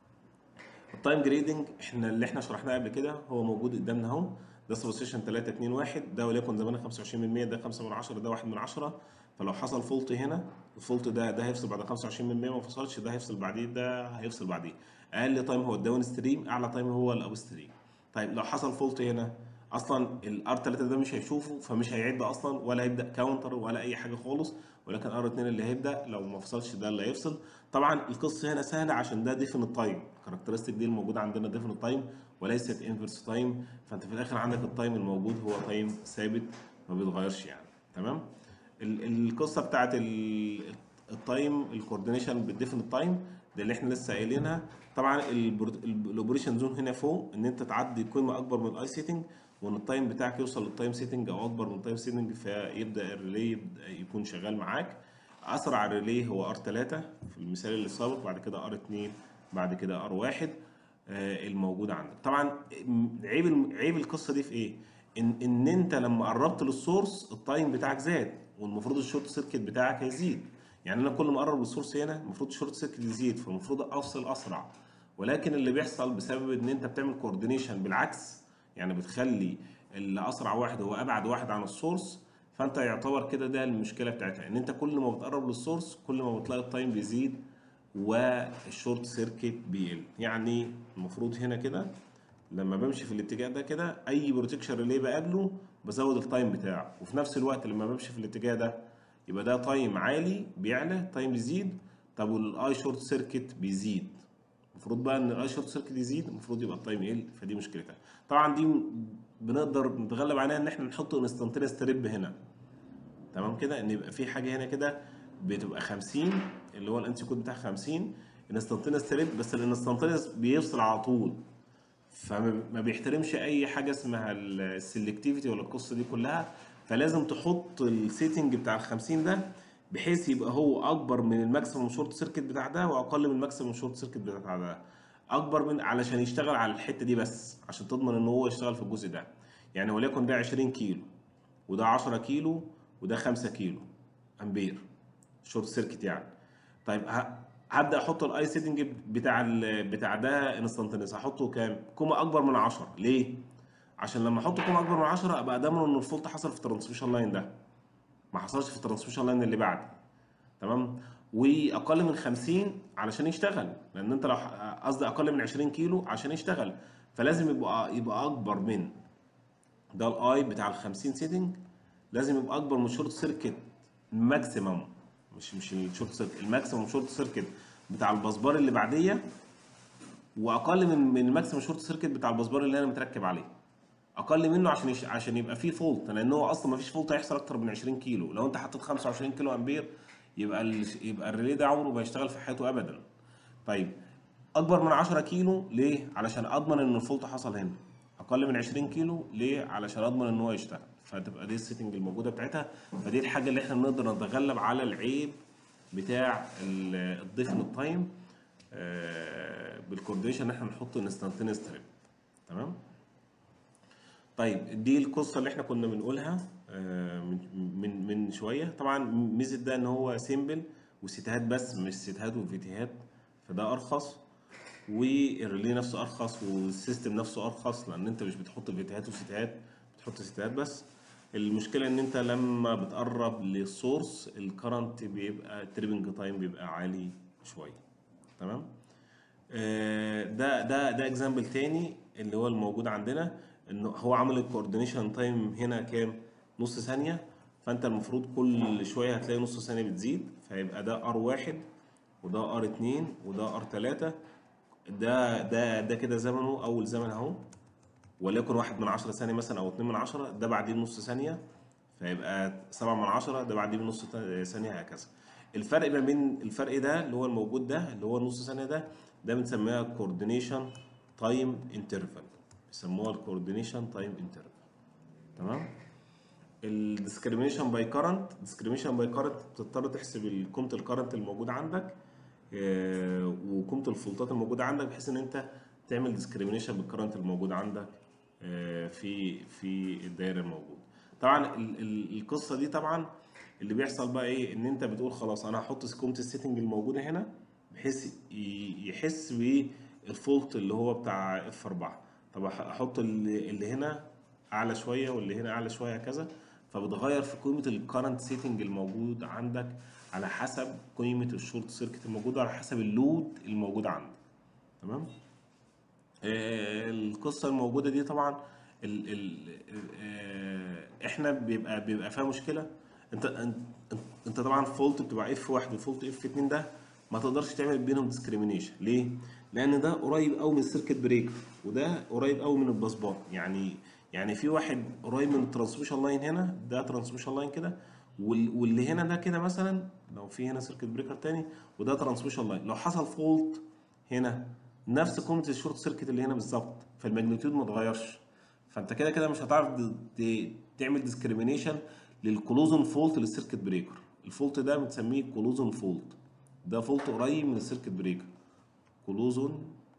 التايم جريدنج احنا اللي احنا شرحناه قبل كده هو موجود قدامنا اهو ده سبستيشن 3 2 1 ده وليكن زمان 25% ده 5 من 10 ده 1 من 10 فلو حصل فولت هنا الفولت ده ده هيفصل بعد 25% ما فصلش ده هيفصل بعديه ده هيفصل بعديه اقل تايم هو الداون ستريم اعلى تايم هو الاب ستريم طيب لو حصل فولت هنا اصلا الار 3 ده مش هيشوفه فمش هيعد اصلا ولا هيبدا كاونتر ولا اي حاجه خالص ولكن ار 2 اللي هيبدا لو ما فصلش ده اللي هيفصل طبعا القصه هنا سهله عشان ده ديفينيت تايم الكاركترستيك دي الموجوده عندنا ديفينيت تايم وليست انفرس تايم فانت في الاخر عندك التايم الموجود هو تايم ثابت ما بيتغيرش يعني تمام ال- القصه بتاعت ال- التايم الكوردينيشن بالديفينيت تايم ده اللي احنا لسه قايلينها طبعا الاوبريشن زون هنا فوق ان انت تعدي قيمه اكبر من الاي سيتنج وان التايم بتاعك يوصل للتايم سيتنج او اكبر من التايم سيتنج فيبدا الريلي يبدأ يكون شغال معاك اسرع ريلي هو ار 3 في المثال اللي سابق بعد كده ار 2 بعد كده ار 1 الموجود عندك طبعا م- عيب الم- عيب القصه دي في ايه ان ان انت لما قربت للسورس التايم بتاعك زاد والمفروض الشورت سيركت بتاعك هيزيد يعني انا كل ما اقرب للسورس هنا المفروض الشورت سيركت يزيد فالمفروض افصل اسرع ولكن اللي بيحصل بسبب ان انت بتعمل كوردينيشن بالعكس يعني بتخلي اللي اسرع واحد هو ابعد واحد عن السورس فانت يعتبر كده ده المشكله بتاعتها ان انت كل ما بتقرب للسورس كل ما بتلاقي التايم بيزيد والشورت سيركت بيقل يعني المفروض هنا كده لما بمشي في الاتجاه ده كده اي بروتكشن ريلي بقابله بزود التايم بتاعه وفي نفس الوقت لما بمشي في الاتجاه ده يبقى ده تايم عالي بيعلى تايم بيزيد طب والاي شورت سيركت بيزيد المفروض بقى ان الاي شورت سيركت يزيد المفروض يبقى التايم يقل فدي مشكلتها طبعا دي بنقدر نتغلب عليها ان احنا نحط انستنتينس تريب هنا تمام كده ان يبقى في حاجه هنا كده بتبقى 50 اللي هو الانتي كود بتاع 50 انستنتينس تريب بس الانستنتينس بيفصل على طول فما بيحترمش اي حاجه اسمها السلكتيفيتي ولا القصه دي كلها فلازم تحط السيتنج بتاع ال 50 ده بحيث يبقى هو اكبر من الماكسيموم شورت سيركت بتاع ده واقل من الماكسيموم شورت سيركت بتاع ده اكبر من علشان يشتغل على الحته دي بس عشان تضمن ان هو يشتغل في الجزء ده يعني وليكن ده 20 كيلو وده 10 كيلو وده 5 كيلو امبير شورت سيركت يعني طيب ه- هبدا احط الاي سيتنج بتاع ال- بتاع ده انستنتنس هحطه كام؟ قيمه اكبر من 10 ليه؟ عشان لما احط قيمه اكبر من 10 ابقى ضامن ان الفولت حصل في الترانسميشن لاين ده ما حصلش في الترانسميشن لاين اللي بعده تمام واقل من 50 علشان يشتغل لان انت لو ح- قصدي اقل من 20 كيلو عشان يشتغل فلازم يبقى يبقى اكبر من ده الاي بتاع ال 50 سيتنج لازم يبقى اكبر من شورت سيركت ماكسيمم مش مش الشورت سيركت الماكسيمم شورت سيركت بتاع البسبار اللي بعديه واقل من من الماكسيمم شورت سيركت بتاع البسبار اللي انا متركب عليه اقل منه عشان يش... عشان يبقى فيه فولت لان هو اصلا ما فيش فولت هيحصل اكتر من 20 كيلو لو انت حطيت 25 كيلو امبير يبقى ال... يبقى الريلي ده عمره ما يشتغل في حياته ابدا طيب اكبر من 10 كيلو ليه علشان اضمن ان الفولت حصل هنا اقل من 20 كيلو ليه علشان اضمن ان هو يشتغل فتبقى دي السيتنج الموجوده بتاعتها فدي الحاجه اللي احنا بنقدر نتغلب على العيب بتاع ال- الضيف للتايم بالكورديشن ان احنا نحط انستنتينيوس تريب تمام طيب دي القصه اللي احنا كنا بنقولها آه، من من من شويه طبعا ميزه ده ان هو سيمبل وسيتهات بس مش سيتهات وفيتيهات فده ارخص والريلي نفسه ارخص والسيستم نفسه ارخص لان انت مش بتحط فيتيهات وسيتهات بتحط سيتهات بس المشكله ان انت لما بتقرب للسورس الكرنت بيبقى التريبنج تايم بيبقى عالي شويه تمام آه، ده ده ده اكزامبل تاني اللي هو الموجود عندنا انه هو عامل الكوردينيشن تايم هنا كام نص ثانيه فانت المفروض كل شويه هتلاقي نص ثانيه بتزيد فيبقى ده ار واحد وده ار اتنين وده ار تلاته ده ده ده كده زمنه اول زمن اهو وليكن واحد من عشرة ثانية مثلا أو اتنين من عشرة ده بعديه بنص ثانية فيبقى سبعة من عشرة ده بعديه بنص تا- ثانية هكذا الفرق ما بين الفرق ده اللي هو الموجود ده اللي هو النص ثانية ده ده بنسميها كوردينيشن تايم انترفال بيسموها الكوردينيشن تايم انترفال تمام الديسكريميشن باي كارنت ديسكريميشن باي كارنت بتضطر تحسب قيمه الكارنت الموجود عندك آه، وقيمه الفولتات الموجوده عندك بحيث ان انت تعمل ديسكريميشن بالكارنت الموجود عندك آه، في في الدايره الموجوده طبعا ال- ال- القصه دي طبعا اللي بيحصل بقى ايه ان انت بتقول خلاص انا هحط قيمه السيتنج الموجوده هنا بحيث ي- يحس بالفولت اللي هو بتاع اف 4 طب أح- احط اللي اللي هنا اعلى شويه واللي هنا اعلى شويه كذا فبتغير في قيمه الكرنت سيتنج الموجود عندك على حسب قيمه الشورت سيركت الموجوده على حسب اللود الموجود عندك تمام آه، القصه الموجوده دي طبعا ال ال آه، احنا بيبقى بيبقى فيها مشكله انت انت انت طبعا فولت بتبقى اف واحد وفولت اف اتنين ده ما تقدرش تعمل بينهم ديسكريميشن ليه؟ لان ده قريب قوي من السيركت بريكر وده قريب قوي من البسبار يعني يعني في واحد قريب من الترانسميشن لاين هنا ده ترانسميشن لاين كده وال- واللي هنا ده كده مثلا لو في هنا سيركت بريكر تاني وده ترانسميشن لاين لو حصل فولت هنا نفس قيمه الشورت سيركت اللي هنا بالظبط فالماجنتيود ما اتغيرش فانت كده كده مش هتعرف ت- ت- تعمل ديسكريميشن للكلوزن فولت للسيركت بريكر الفولت ده بنسميه كلوزن فولت ده فولت قريب من السيركت بريكر كلوزن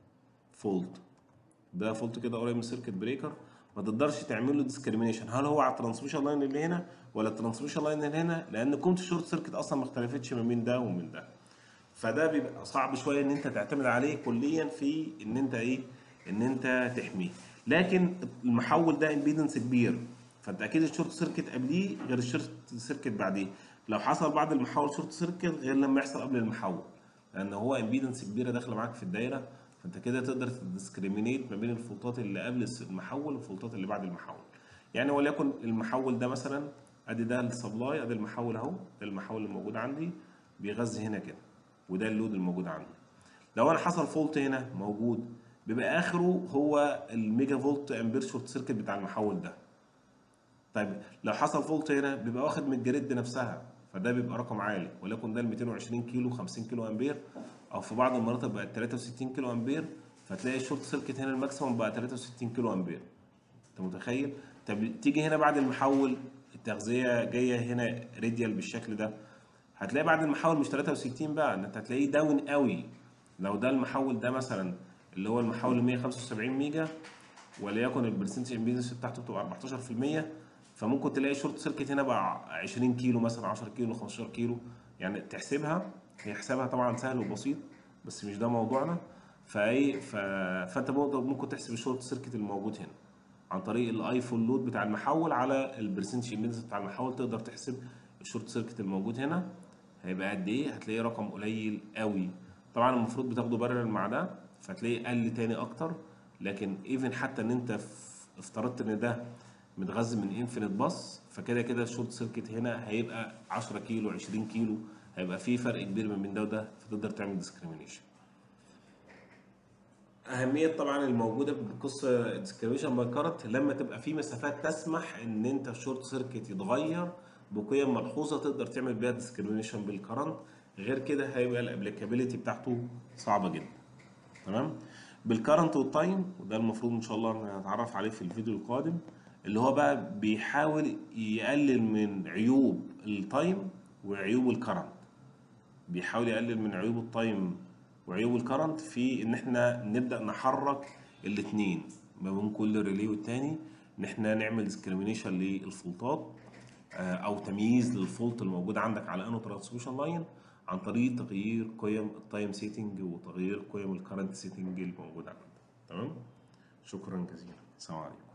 فولت ده فولت كده قريب من السيركت بريكر ما تقدرش تعمل له ديسكريميشن هل هو على الترانسميشن لاين اللي هنا ولا الترانسميشن لاين اللي هنا لان قيمه الشورت سيركت اصلا ما اختلفتش ما بين ده ومن ده فده بيبقى صعب شويه ان انت تعتمد عليه كليا في ان انت ايه ان انت تحميه لكن المحول ده امبيدنس كبير فانت اكيد الشورت سيركت قبليه غير الشورت سيركت بعديه لو حصل بعد المحول شورت سيركت غير لما يحصل قبل المحول لان هو امبيدنس كبيره داخله معاك في الدايره فانت كده تقدر تديسكريمينيت ما بين الفولتات اللي قبل المحول والفولتات اللي بعد المحول يعني وليكن المحول ده مثلا ادي ده السبلاي ادي المحول اهو ده المحول الموجود عندي بيغذي هنا كده وده اللود الموجود عندي لو انا حصل فولت هنا موجود بيبقى اخره هو الميجا فولت امبير شورت سيركت بتاع المحول ده طيب لو حصل فولت هنا بيبقى واخد من الجريد نفسها فده بيبقى رقم عالي وليكن ده ال 220 كيلو 50 كيلو امبير او في بعض المناطق بقت 63 كيلو امبير فتلاقي الشورت سيركت هنا الماكسيموم بقى 63 كيلو امبير انت متخيل طب تيجي هنا بعد المحول التغذيه جايه هنا راديال بالشكل ده هتلاقي بعد المحول مش 63 بقى انت هتلاقيه داون قوي لو ده المحول ده مثلا اللي هو المحول ال 175 ميجا وليكن البرسنتج امبيدنس بتاعته بتبقى 14% فممكن تلاقي شورت سيركت هنا بقى 20 كيلو مثلا 10 كيلو 15 كيلو يعني تحسبها هي حسابها طبعا سهل وبسيط بس مش ده موضوعنا فايه ف... فانت ممكن ممكن تحسب الشورت سيركت الموجود هنا عن طريق الايفون لود بتاع المحول على البرسنتج امبيدنس بتاع المحول تقدر تحسب الشورت سيركت الموجود هنا هيبقى قد ايه هتلاقيه رقم قليل قوي طبعا المفروض بتاخده بارلل مع ده فتلاقيه قل تاني اكتر لكن ايفن حتى ان انت ف- افترضت ان ده متغذي من انفينيت باص فكده كده الشورت سيركت هنا هيبقى 10 كيلو 20 كيلو هيبقى في فرق كبير ما بين ده وده فتقدر تعمل ديسكريميشن أهمية طبعا الموجودة بقصة ديسكريميشن باي كارت لما تبقى في مسافات تسمح إن أنت الشورت سيركت يتغير بقيم ملحوظة تقدر تعمل بيها ديسكريميشن بالكرنت غير كده هيبقى الابليكابيلتي بتاعته صعبة جدا تمام بالكرنت والتايم وده المفروض ان شاء الله هنتعرف عليه في الفيديو القادم اللي هو بقى بيحاول يقلل من عيوب التايم وعيوب الكرنت بيحاول يقلل من عيوب التايم وعيوب الكرنت في ان احنا نبدا نحرك الاثنين ما بين كل ريلي والتاني ان احنا نعمل ديسكريميشن للفولتات آه، او تمييز للفولت الموجود عندك على انه ترانسميشن لاين عن طريق تغيير قيم التايم سيتنج وتغيير قيم الكرنت سيتنج الموجود عندك تمام شكرا جزيلا السلام عليكم